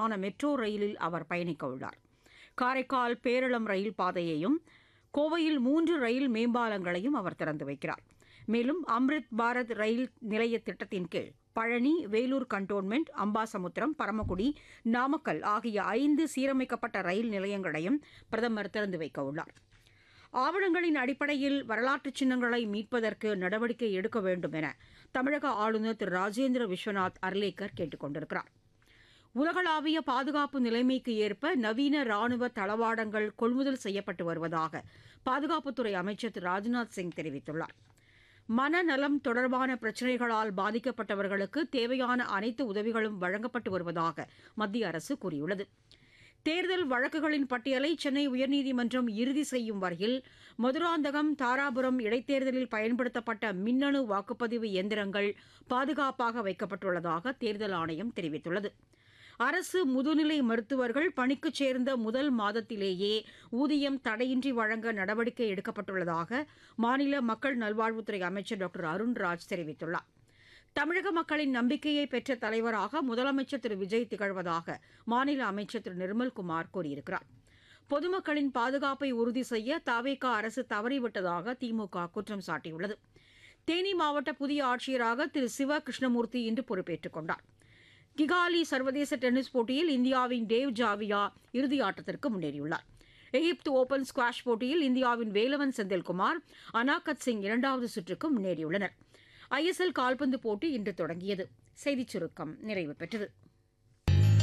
தடத்திலான metro ரயிலில் அவர் பயணிக்க உள்ளார் காரைக்கால் பேரளம் ரயில் பாதையையும் கோவையில் மூன்று ரயில் மேம்பாலங்களையும் அவர் திறந்து வைக்கிறார் மேலும் அம்ரித் பாரத் ரயில் நிலைய திட்டத்தின் கீழ் பழனி வேலூர் கண்டோன்மெண்ட் அம்பாசமுத்திரம் பரமக்குடி நாமக்கல் ஆகிய ஐந்து சீரமைக்கப்பட்ட ரயில் நிலையங்களையும் பிரதமர் திறந்து வைக்க உள்ளார் ஆவணங்களின் அடிப்படையில் வரலாற்று சின்னங்களை மீட்பதற்கு நடவடிக்கை எடுக்க வேண்டும் என தமிழக ஆளுநர் திரு ராஜேந்திர விஸ்வநாத் அர்லேக்கர் கேட்டுக் கொண்டிருக்கிறார் உலகளாவிய பாதுகாப்பு நிலைமைக்கு ஏற்ப நவீன ராணுவ தளவாடங்கள் கொள்முதல் செய்யப்பட்டு வருவதாக பாதுகாப்புத்துறை அமைச்சர் திரு ராஜ்நாத் சிங் தெரிவித்துள்ளார் மனநலம் தொடர்பான பிரச்சினைகளால் பாதிக்கப்பட்டவர்களுக்கு தேவையான அனைத்து உதவிகளும் வழங்கப்பட்டு வருவதாக மத்திய அரசு கூறியுள்ளது தேர்தல் வழக்குகளின் பட்டியலை சென்னை உயர்நீதிமன்றம் இறுதி செய்யும் வரையில் மதுராந்தகம் தாராபுரம் இடைத்தேர்தலில் பயன்படுத்தப்பட்ட மின்னணு வாக்குப்பதிவு இயந்திரங்கள் பாதுகாப்பாக வைக்கப்பட்டுள்ளதாக தேர்தல் ஆணையம் தெரிவித்துள்ளது அரசு முதுநிலை மருத்துவர்கள் பணிக்கு சேர்ந்த முதல் மாதத்திலேயே ஊதியம் தடையின்றி வழங்க நடவடிக்கை எடுக்கப்பட்டுள்ளதாக மாநில மக்கள் நல்வாழ்வுத்துறை அமைச்சர் டாக்டர் அருண்ராஜ் தெரிவித்துள்ளார் தமிழக மக்களின் நம்பிக்கையை பெற்ற தலைவராக முதலமைச்சர் திரு விஜய் திகழ்வதாக மாநில அமைச்சர் திரு நிர்மல்குமார் கூறியிருக்கிறார் பொதுமக்களின் பாதுகாப்பை உறுதி செய்ய தாவேகா அரசு தவறிவிட்டதாக திமுக குற்றம் சாட்டியுள்ளது தேனி மாவட்ட புதிய ஆட்சியராக திரு சிவ கிருஷ்ணமூர்த்தி இன்று பொறுப்பேற்றுக் கொண்டார் கிகாலி சர்வதேச டென்னிஸ் போட்டியில் இந்தியாவின் டேவ் ஜாவியா இறுதி ஆட்டத்திற்கு முன்னேறியுள்ளார் எகிப்து ஓபன் ஸ்குவாஷ் போட்டியில் இந்தியாவின் வேலவன் செந்தில்குமார் அனாகத் சிங் இரண்டாவது சுற்றுக்கு முன்னேறியுள்ளனர் ஐஎஸ்எல் கால்பந்து போட்டி இன்று தொடங்கியது செய்திச் சுருக்கம் நிறைவு பெற்றது